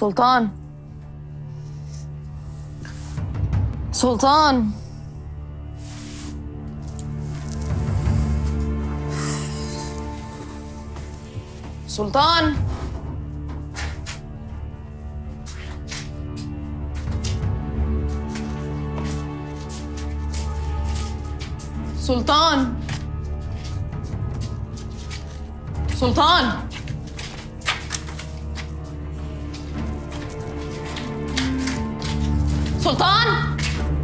سلطان سلطان سلطان سلطان سلطان سلطان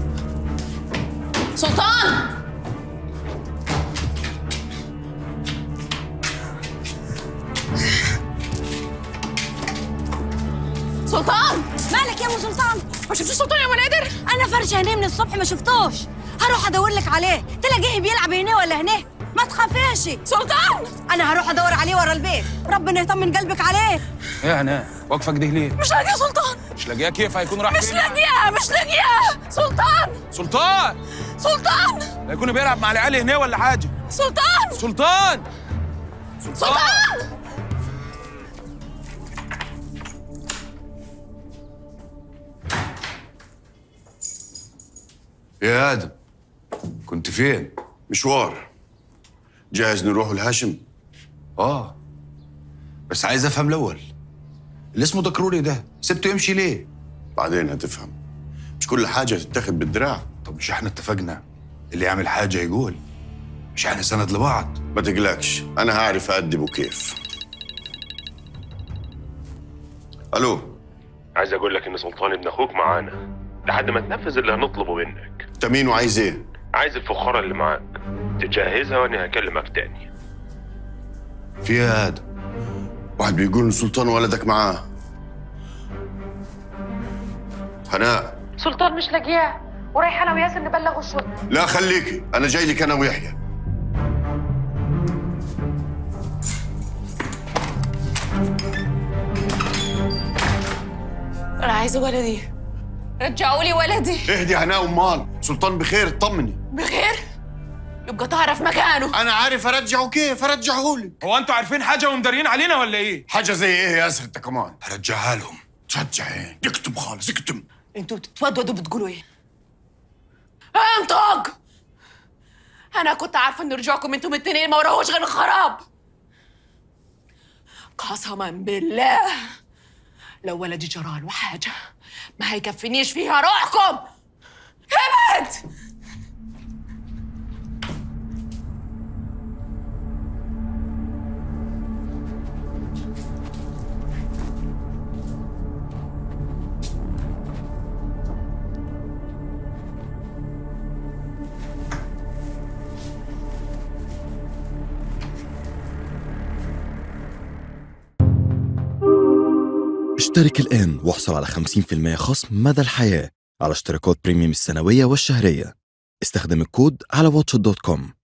سلطان سلطان مالك يا ابو سلطان ما شفتش سلطان يا منادر انا فرشه هنا من الصبح ما شفتوش هروح ادور لك عليه تلاقيه بيلعب هنا ولا هنا ما تخافيش سلطان انا هروح ادور عليه ورا البيت ربنا يطمن قلبك عليه ايه انا واقفه كده ليه مش لاقيه سلطان مش لاقيها كيف هيكون راح مش فين؟ لاقيها مش لاقيها سلطان سلطان سلطان لا يكون بيلعب مع العيال هنا ولا حاجه سلطان سلطان سلطان يا ادم كنت فين؟ مشوار جاهز نروح لهاشم اه بس عايز افهم الاول اللي اسمه دكروري ده سبته يمشي ليه؟ بعدين هتفهم مش كل حاجة تتاخد بالدراع طب مش احنا اتفقنا اللي يعمل حاجه يقول مش احنا سند لبعض ما تقلقش أنا هعرف أدبه كيف ألو عايز اقول لك ان سلطان ابن اخوك معانا لحد ما تنفذ اللي هنطلبه منك أنت مين وعايز إيه؟ عايز الفخاره اللي معاك تجهزها وانا هكلمك تاني في إيه يا ادم واحد بيقول إن سلطان ولدك معاه هناء سلطان مش لاقياه ورايحه انا وياسر نبلغ الشرطه لا خليكي أنا جاي لك أنا ويحيى انا عايزه ولدي رجعوا لي ولدي اهدي هناء أمال سلطان بخير اطمني بخير يبقى تعرف مكانه أنا عارف أرجعه كيف أرجعه لك هو انتوا عارفين حاجه ومداريين علينا ولا ايه؟ حاجة زي إيه يا ياسر أنت كمان هرجعها لهم ترجع إيه اكتم خالص اكتم انتوا بتتودودوا بتقولوا ايه انطق انا كنت عارفه ان رجوعكم انتم التنين ما وراهوش غير الخراب قسما بالله لو ولدي جراله حاجه ما هيكفينيش فيها روحكم ابعد اشترك الآن واحصل على 50% خصم مدى الحياة على اشتراكات بريميوم السنوية والشهرية استخدم الكود على واتش دوت كوم